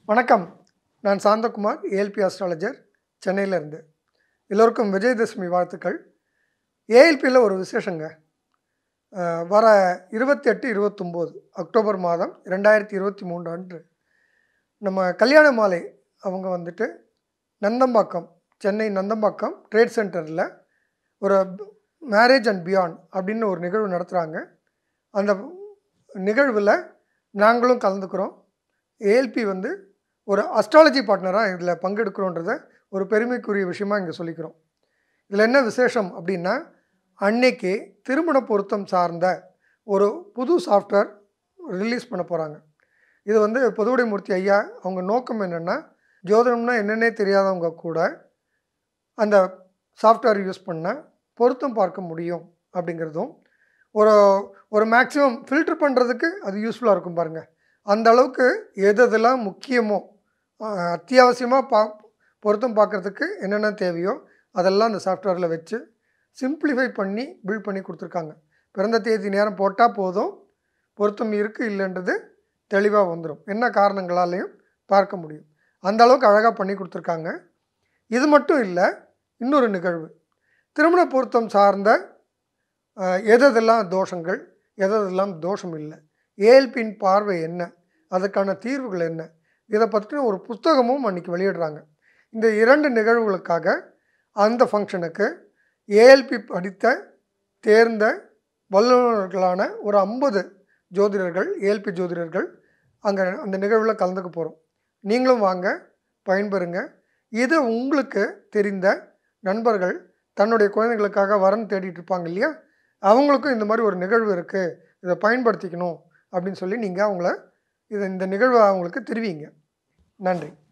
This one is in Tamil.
வணக்கம் நான் சாந்தகுமார் ஏஎல்பி அஸ்ட்ராலஜர் சென்னையிலேருந்து எல்லோருக்கும் விஜயதசமி வாழ்த்துக்கள் ஏஎல்பியில் ஒரு விசேஷங்க அஹ், வர இருபத்தி எட்டு இருபத்தொம்போது அக்டோபர் மாதம் ரெண்டாயிரத்தி இருபத்தி மூன்று அன்று நம்ம கல்யாண மாலை அவங்க வந்துட்டு நந்தம்பாக்கம் சென்னை நந்தம்பாக்கம் ட்ரேட் சென்டரில் ஒரு மேரேஜ் அண்ட் பியாண்ட் அப்படின்னு ஒரு நிகழ்வு நடத்துகிறாங்க அந்த நிகழ்வில் நாங்களும் கலந்துக்கிறோம் ஏஎல்பி வந்து ஒரு அஸ்ட்ராலஜி பார்ட்னராக இதில் பங்கெடுக்கிறோன்றத ஒரு பெருமைக்குரிய விஷயமா இங்கே சொல்லிக்கிறோம் இதில் என்ன விசேஷம் அப்படின்னா அன்னைக்கு திருமண பொருத்தம் சார்ந்த ஒரு புது சாஃப்ட்வேர் ரிலீஸ் பண்ண போகிறாங்க இது வந்து பொதுவுடைமூர்த்தி ஐயா அவங்க நோக்கம் என்னென்னா ஜோதிடம்னா என்னன்னே தெரியாதவங்க கூட அந்த சாஃப்ட்வேர் யூஸ் பண்ணால் பொருத்தம் பார்க்க முடியும் அப்படிங்கிறதும் ஒரு ஒரு மேக்ஸிமம் ஃபில்டர் பண்ணுறதுக்கு அது யூஸ்ஃபுல்லாக இருக்கும் பாருங்கள் அந்த அளவுக்கு எது எதெல்லாம் முக்கியமோ அஹ், அத்தியாவசியமாக பா பொருத்தம் பார்க்குறதுக்கு என்னென்ன தேவையோ அதெல்லாம் அந்த சாஃப்ட்வேரில் வச்சு சிம்பிளிஃபை பண்ணி பில்ட் பண்ணி கொடுத்துருக்காங்க பிறந்த தேதி நேரம் போட்டால் போதும் பொருத்தம் இருக்குது இல்லைன்றது தெளிவாக வந்துடும் என்ன காரணங்களாலையும் பார்க்க முடியும் அந்த அளவுக்கு அழகாக பண்ணி கொடுத்துருக்காங்க இது மட்டும் இல்லை இன்னொரு நிகழ்வு திருமண பொருத்தம் சார்ந்த அஹ், எதெல்லாம் தோஷங்கள் எதெல்லாம் தோஷம் இல்லை ஏஎல்பியின் பார்வை என்ன அதுக்கான தீர்வுகள் என்ன இதை பற்றின ஒரு புத்தகமும் அன்றைக்கி வெளியிடுறாங்க இந்த இரண்டு நிகழ்வுகளுக்காக அந்த ஃபங்க்ஷனுக்கு ஏஎல்பி படித்த தேர்ந்த வல்லுநர்களான ஒரு ஐம்பது ஜோதிடர்கள் ஏஎல்பி ஜோதிடர்கள் அங்கே அந்த நிகழ்வில் கலந்துக்க போகிறோம் நீங்களும் வாங்க பயன்பெறுங்க இது உங்களுக்கு தெரிந்த நண்பர்கள் தன்னுடைய குழந்தைகளுக்காக வரன் தேடிட்டு இருப்பாங்க இல்லையா அவங்களுக்கும் இந்த மாதிரி ஒரு நிகழ்வு இருக்குது இதை பயன்படுத்திக்கணும் அப்படின்னு சொல்லி நீங்கள் அவங்கள இதை இந்த நிகழ்வை அவங்களுக்கு தெரிவிங்க நன்றி